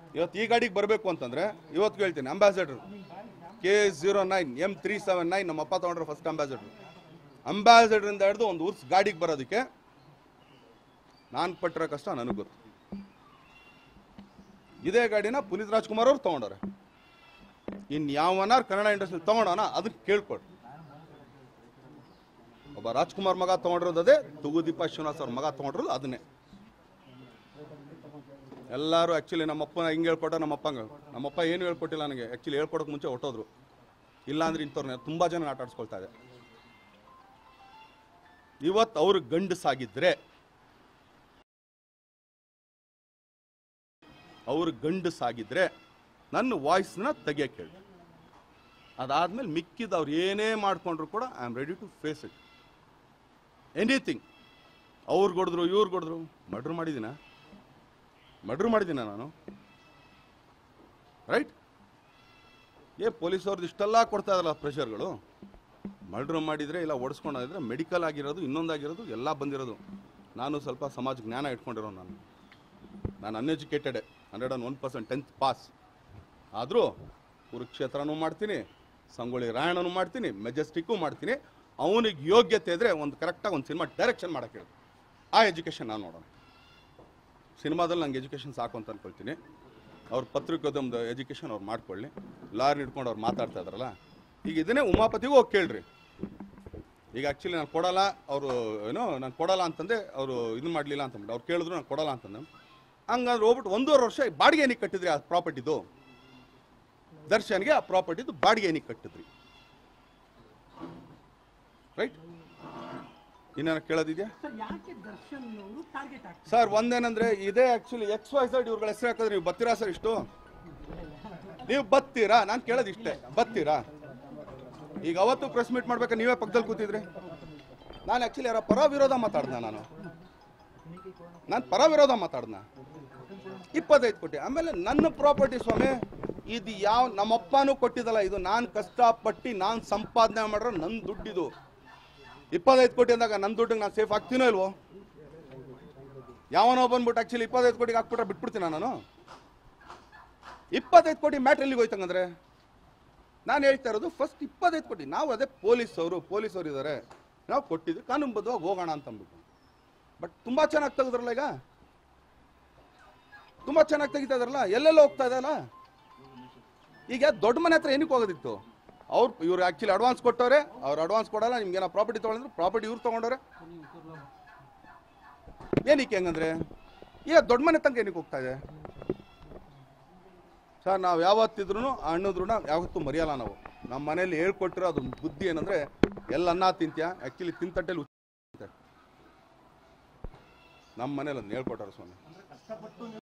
ಇವತ್ತು ಈ ಗಾಡಿಗೆ ಬರಬೇಕು ಅಂತಂದ್ರೆ ಇವತ್ತು ಹೇಳ್ತೀನಿ ambassador K zero nine M three seven nine ನಮ್ಮ ಅಪ್ಪ ತೊಗೊಂಡ್ರೆ ಫಸ್ಟ್ ಅಂಬಾಸಡರ್ ಅಂಬಾಸಡರಿಂದ ಹಿಡಿದು ಒಂದು ಉರ್ಸ್ ಗಾಡಿಗೆ ಬರೋದಕ್ಕೆ ನಾನು ಪಟ್ಟಿರೋ ಕಷ್ಟ ನನಗೆ ಗೊತ್ತು ಇದೇ ಗಾಡಿನ ಪುನೀತ್ ರಾಜ್ಕುಮಾರ್ ಅವ್ರು ತೊಗೊಂಡವ್ರೆ ಇನ್ನು ಯಾವನಾರು ಕನ್ನಡ ಇಂಡಸ್ಟ್ರಿ ತೊಗೊಂಡವನ ಅದಕ್ಕೆ ಕೇಳ್ಕೊಡ್ರಿ ಒಬ್ಬ ರಾಜ್ಕುಮಾರ್ ಮಗ ತೊಗೊಂಡಿರೋದು ಅದೇ ತುಗುದೀಪ ಶ್ರೀನಿವಾಸ್ ಅವ್ರ ಮಗ ತೊಗೊಂಡಿರೋದು ಅದನ್ನೇ ಎಲ್ಲರೂ ಆ್ಯಕ್ಚುಲಿ ನಮ್ಮಪ್ಪನ ಹಿಂಗೆ ಹೇಳ್ಕೊಟ್ಟ ನಮ್ಮಪ್ಪಂಗೆ ನಮ್ಮಪ್ಪ ಏನು ಹೇಳ್ಕೊಟ್ಟಿಲ್ಲ ನನಗೆ ಆ್ಯಕ್ಚುಲಿ ಹೇಳ್ಕೊಡೋಕೆ ಮುಂಚೆ ಹೊಟ್ಟೋದ್ರು ಇಲ್ಲಾಂದ್ರೆ ಇಂಥವ್ರನ್ನ ತುಂಬ ಜನ ಆಟ ಆಡಿಸ್ಕೊಳ್ತಾ ಇದೆ ಇವತ್ತು ಅವರು ಗಂಡಸಾಗಿದ್ರೆ ಅವರು ಗಂಡಸಾಗಿದ್ರೆ ನನ್ನ ವಾಯ್ಸ್ನ ತೆಗಿಯಕ್ಕೆ ಹೇಳಿ ಅದಾದ್ಮೇಲೆ ಮಿಕ್ಕಿದ ಅವ್ರು ಏನೇ ಮಾಡ್ಕೊಂಡ್ರು ಕೂಡ I am ready to face it anything ಅವ್ರು ಕೊಡಿದ್ರು ಇವ್ರು ಕೊಡಿದ್ರು ಮರ್ಡ್ರ್ ಮಾಡಿದ್ದೀನ ಮರ್ಡ್ರ್ ಮಾಡಿದ್ದೀನ ನಾನು ರೈಟ್ ಏ ಪೊಲೀಸವ್ರದ್ದು ಇಷ್ಟೆಲ್ಲ ಕೊಡ್ತಾ ಇದಾರಲ್ಲ ಪ್ರೆಷರ್ಗಳು ಮರ್ಡ್ರ್ ಮಾಡಿದರೆ ಇಲ್ಲ ಓಡಿಸ್ಕೊಂಡಾಗಿದ್ರೆ ಮೆಡಿಕಲ್ ಆಗಿರೋದು ಇನ್ನೊಂದಾಗಿರೋದು ಎಲ್ಲ ಬಂದಿರೋದು ನಾನು ಸ್ವಲ್ಪ ಸಮಾಜ ಜ್ಞಾನ ಇಟ್ಕೊಂಡಿರೋ ನಾನು ನಾನು uneducated hundred and one percent tenth pass ಆದರೂ ಕುರುಕ್ಷೇತ್ರನೂ ಮಾಡ್ತೀನಿ ಸಂಗೊಳ್ಳಿ ರಾಯಣ್ಣನೂ ಮಾಡ್ತೀನಿ ಮೆಜೆಸ್ಟಿಕ್ಕು ಮಾಡ್ತೀನಿ ಅವನಿಗೆ ಯೋಗ್ಯತೆ ಇದ್ದರೆ ಒಂದು ಕರೆಕ್ಟಾಗಿ ಒಂದು ಸಿನಿಮಾ ಡೈರೆಕ್ಷನ್ ಮಾಡೋಕ್ಕೆ ಹೇಳಿ ಆ ಎಜುಕೇಷನ್ ನಾನು ನೋಡೋಣ ಸಿನಿಮಾದಲ್ಲಿ ನಂಗೆ ಎಜುಕೇಷನ್ ಸಾಕು ಅಂತ ಅನ್ಕೊಳ್ತೀನಿ ಅವ್ರ ಪತ್ರಿಕೋದ್ಯಮದ ಎಜುಕೇಷನ್ ಅವ್ರು ಮಾಡ್ಕೊಳ್ಳಿ ಲಾರಿ ಹಿಡ್ಕೊಂಡು ಅವ್ರು ಮಾತಾಡ್ತಾ ಇದಾರಲ್ಲ ಈಗ ಇದನ್ನೇ ಉಮಾಪತಿಗೂ ಹೋಗಿ ಕೇಳ್ರಿ ಈಗ ಆ್ಯಕ್ಚುಲಿ ನಾನು ಕೊಡಲ್ಲ ಅವರು ಏನೋ ನಾನು ಕೊಡಲ್ಲ ಅಂತಂದೆ ಅವರು ಇದು ಮಾಡಲಿಲ್ಲ ಅಂತಂದ್ಬಿಟ್ಟು ಅವ್ರು ಕೇಳಿದ್ರು ನಾನು ಕೊಡಲ್ಲ ಅಂತಂದೆ ಹಂಗಂದ್ರೆ ಹೋಗ್ಬಿಟ್ಟು ಒಂದೂವರೆ ವರ್ಷ ಬಾಡಿಗೆ ಏನಕ್ಕೆ ಕಟ್ಟಿದ್ರಿ ಆ ಪ್ರಾಪರ್ಟಿದು ದರ್ಶನ್ಗೆ ಆ ಪ್ರಾಪರ್ಟಿದು ಬಾಡಿಗೆ ಏನಕ್ಕೆ ಕಟ್ಟಿದ್ರಿ ರೈಟ್ ಇನ್ನೇನ ಕೇಳೋದಿದೆಯಾ ಸರ್ ಯಾಕೆ ದರ್ಶನ್ ಅವರು ಟಾರ್ಗೆಟ್ ಆಗ್ತಾರೆ ಸರ್ ಒಂದೇನಂದ್ರೆ ಇದೇ ಆಕ್ಚುಲಿ ಎಕ್ಸ್ ವೈ ಝಡ್ ಇವ್ರುಗಳ ಹೆಸರು ಹಾಕಿದ್ರೆ ನೀವು ಬತ್ತೀರಾ ಸರ್ ಇಷ್ಟು ನೀವು ಬತ್ತೀರಾ ನಾನು ಕೇಳೋದು ಇಷ್ಟೇ ಬತ್ತೀರಾ ಈಗ ಅವತ್ತು ಪ್ರೆಸ್ ಮೀಟ್ ಮಾಡ್ಬೇಕಾ ನೀವೇ ಪಕ್ಕದಲ್ಲಿ ಕೂತಿದ್ರಿ ನಾನು ಆಕ್ಚುಲಿ ಯಾರ ಪರ ವಿರೋಧ ಮಾತಾಡ್ದ ನಾನು ನಾನು ಪರ ವಿರೋಧ ಮಾತಾಡ್ದ ಇಪ್ಪತ್ತೈದು ಕೋಟಿ ಆಮೇಲೆ ನನ್ನ ಪ್ರಾಪರ್ಟಿ ಸ್ವಾಮಿ ಇದು ಯಾವ ನಮ್ಮಪ್ಪನೂ ಕೊಟ್ಟಿದ್ದಲ್ಲ ಇದು ನಾನು ಕಷ್ಟಪಟ್ಟು ನಾನು ಸಂಪಾದನೆ ಮಾಡಿರೋ ನನ್ನ ದುಡ್ಡಿದು ಇಪ್ಪತ್ತೈದು ಕೋಟಿ ಅಂದಾಗ ನನ್ನ ದುಡ್ಡಿಗೆ ನಾನು ಸೇಫ್ ಆಗ್ತೀನೋ ಇಲ್ವೋ ಯಾವನೋ ಬಂದ್ಬಿಟ್ಟು ಆಕ್ಚುಲಿ ಇಪ್ಪತ್ತೈದು ಕೋಟಿಗೆ ಹಾಕ್ಬಿಟ್ರೆ ಬಿಟ್ಬಿಡ್ತೀನ ನಾನು ಇಪ್ಪತ್ತೈದು ಕೋಟಿ ಮ್ಯಾಟ್ರ್ ಎಲ್ಲಿಗೆ ಹೋಯ್ತಂಗಂದ್ರೆ ನಾನು ಹೇಳ್ತಾ ಇರೋದು ಫಸ್ಟ್ ಇಪ್ಪತ್ತೈದು ಕೋಟಿ ನಾವು ಅದೇ ಪೊಲೀಸ್ ಅವರು ಪೊಲೀಸ್ ಅವರು ಇದ್ದಾರೆ ನಾವು ಕೊಟ್ಟಿದ್ದು ಕಾನೂನುಬದ್ಧವಾಗಿ ಹೋಗೋಣ ಅಂತ ಅಂದ್ಬಿಟ್ಟು ಬಟ್ ತುಂಬ ಚೆನ್ನಾಗಿ ತೆಗೆದ್ರಲ್ಲ ಈಗ ತುಂಬ ಚೆನ್ನಾಗಿ ತೆಗಿತಾ ಇದಾರಲ್ಲ ಎಲ್ಲೆಲ್ಲ ಹೋಗ್ತಾ ಇದೆಯಲ್ಲ ಈಗ ದೊಡ್ಡ ಮನೆ ಹತ್ರ ಏನಕ್ಕೆ ಹೋಗೋದಿತ್ತು ಅವ್ರು ಇವ್ರು ಆ್ಯಕ್ಚುಲಿ ಅಡ್ವಾನ್ಸ್ ಕೊಟ್ಟವ್ರೆ ಅವ್ರು ಅಡ್ವಾನ್ಸ್ ಕೊಡಲ್ಲ ನಿಮ್ಗೆ ಏನೋ ಪ್ರಾಪರ್ಟಿ ತೊಗೊಂಡ್ರೆ ಪ್ರಾಪರ್ಟಿ ಇವ್ರು ತೊಗೊಂಡವ್ರೆ ಏನಕ್ಕೆ ಹೆಂಗಂದ್ರೆ ಈಗ ದೊಡ್ಡ ಮನೆ ತನಕ ಏನಕ್ಕೆ ಹೋಗ್ತಾ ಇದೆ ಸರ್ ನಾವು ಯಾವತ್ತಿದ್ರು ಅಣ್ಣದ್ರು ಯಾವತ್ತೂ ಮರೆಯಲ್ಲ ನಾವು ನಮ್ಮ ಮನೇಲಿ ಹೇಳ್ಕೊಟ್ಟಿರೋ ಅದು ಬುದ್ಧಿ ಏನಂದ್ರೆ ಎಲ್ಲ ಅನ್ನ ತಿಂತ್ಯಾ ಆ್ಯಕ್ಚುಲಿ ತಿಂತಟ್ಟೆಲಿ ನಮ್ಮ ಮನೇಲಿ ಅದನ್ನ ಹೇಳ್ಕೊಟ್ಟಾರೆ ಸ್ವಾಮಿ